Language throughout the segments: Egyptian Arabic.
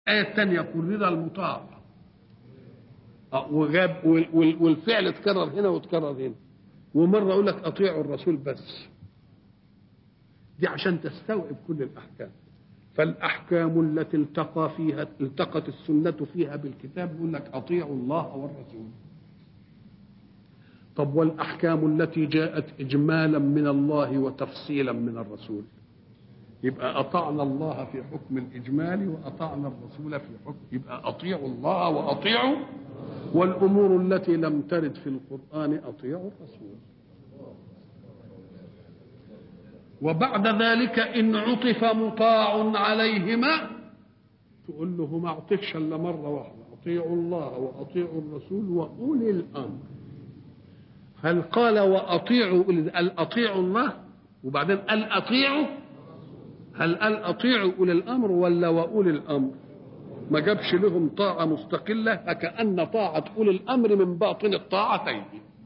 الآية الثانية قرر المطاع آه، وجاب وال- وال- والفعل اتكرر هنا واتكرر هنا ومرة يقول لك أطيعوا الرسول بس دي عشان تستوعب كل الأحكام فالأحكام التي التقى فيها التقت السنة فيها بالكتاب يقول لك أطيعوا الله والرسول طب والأحكام التي جاءت إجمالا من الله وتفصيلا من الرسول يبقى أطعنا الله في حكم الإجمال وأطعنا الرسول في حكم يبقى أطيعوا الله وأطيعوا والأمور التي لم ترد في القرآن أطيعوا الرسول وبعد ذلك إن عطف مطاع عليهما تقول له ما أعطيكش إلا مرة واحدة أطيعوا الله وأطيعوا الرسول وأولي الأمر هل قال وأطيعوا قال أطيعوا الله وبعدين قال أطيعوا هل قال أطيعوا أولي الأمر ولا وأولي الأمر ما جابش لهم طاعة مستقلة فكأن طاعة أولي الأمر من باطن الطاعتين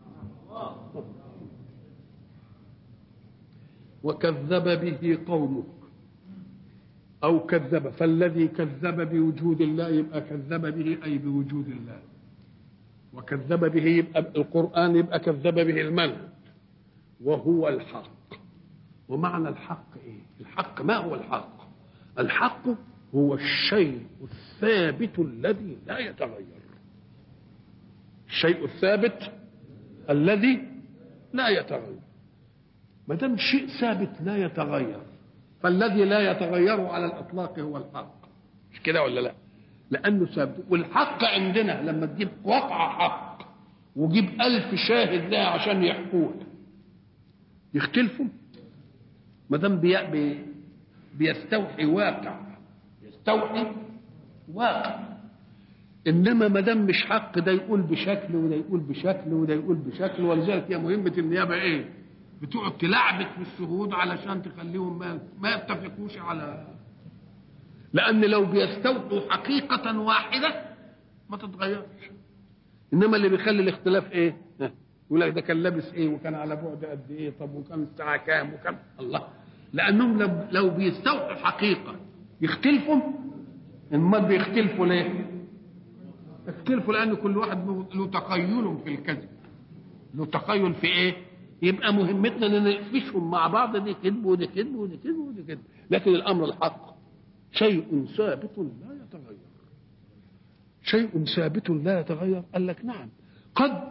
وكذب به قومك أو كذب فالذي كذب بوجود الله يبقى كذب به أي بوجود الله وكذب به يبقى القرآن يبقى كذب به المنهج وهو الحق ومعنى الحق ايه الحق ما هو الحق الحق هو الشيء الثابت الذي لا يتغير الشيء الثابت الذي لا يتغير ما دام شيء ثابت لا يتغير فالذي لا يتغير على الاطلاق هو الحق مش كده ولا لا لانه ثابت والحق عندنا لما تجيب وقع حق وجيب ألف شاهد لها عشان يحكوها يختلفوا ما دام بي... بي... بيستوحي واقع يستوحي واقع انما ما دام مش حق ده يقول بشكل وده يقول بشكل وده يقول بشكل ولذلك هي مهمه النيابه ايه؟ بتقعد تلعبك في الشهود علشان تخليهم ما, ما يتفقوش على لان لو بيستوحوا حقيقه واحده ما تتغيرش انما اللي بيخلي الاختلاف ايه؟ ها، يقول لك ده كان لابس ايه وكان على بعد قد ايه طب وكان الساعه كام وكان الله لانهم لو لو بيستوحوا حقيقه يختلفوا امال بيختلفوا ليه؟ يختلفوا لان كل واحد له تخيل في الكذب له تخيل في ايه؟ يبقى مهمتنا ان نقفشهم مع بعض دي كذب ودي كذب ودي كذب ودي كذب لكن الامر الحق شيء ثابت لا يتغير شيء ثابت لا يتغير قال لك نعم قد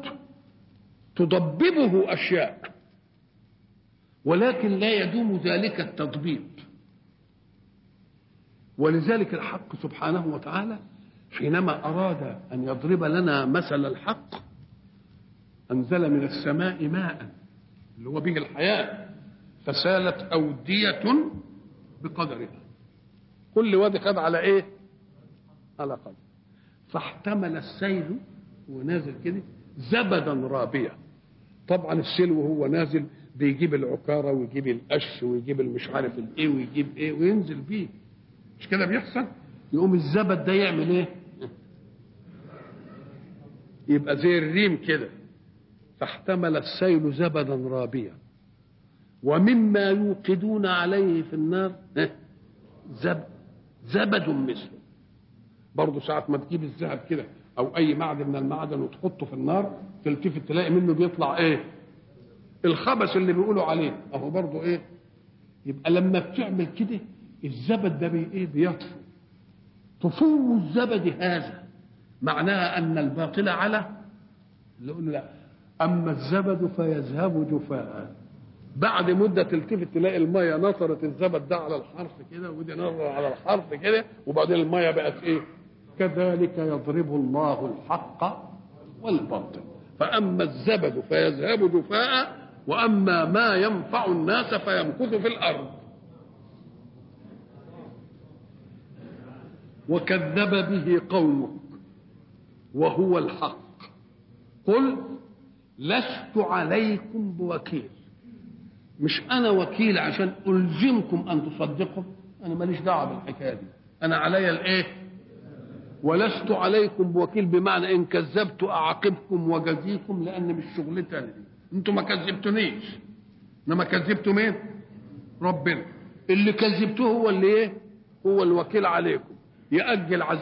تضببه اشياء ولكن لا يدوم ذلك التضبيب ولذلك الحق سبحانه وتعالى حينما اراد ان يضرب لنا مثل الحق انزل من السماء ماء اللي هو به الحياه فسالت اوديه بقدرها كل وادي خد على ايه على قدر فاحتمل السيل ونازل كده زبدا رابيا طبعا السيل وهو نازل بيجيب العكاره ويجيب القش ويجيب المش عارف الايه ويجيب ايه وينزل بيه مش كده بيحصل يقوم الزبد ده يعمل ايه يبقى زي الريم كده فاحتمل السيل زبدا رابيا ومما يوقدون عليه في النار ها، زب زبد مثله برضه ساعة ما تجيب الذهب كده أو أي معدن من المعدن وتحطه في النار تلتفت تلاقي منه بيطلع إيه؟ الخبث اللي بيقولوا عليه أهو برضه إيه؟ يبقى لما بتعمل كده الزبد ده بي إيه؟ بيطفو طفو الزبد هذا معناها أن الباطل على يقول لا أما الزبد فيذهب جفاء بعد مدة تلتفت تلاقي المية نطرت الزبد ده على الحرف كده ودي نطر على الحرف كده وبعدين المية بقت ايه كذلك يضرب الله الحق والباطل فأما الزبد فيذهب جفاء وأما ما ينفع الناس فيمكث في الأرض وكذب به قومك وهو الحق قل لست عليكم بوكيل مش انا وكيل عشان الزمكم ان تصدقوا انا ماليش دعوه بالحكايه دي انا عليا الايه ولست عليكم بوكيل بمعنى ان كذبت اعاقبكم وجزيكم لان مش شغلتي انا دي انتوا ما كذبتونيش انما كذبتوا مين ربنا اللي كذبتوه هو اللي ايه هو الوكيل عليكم يأجل عذاب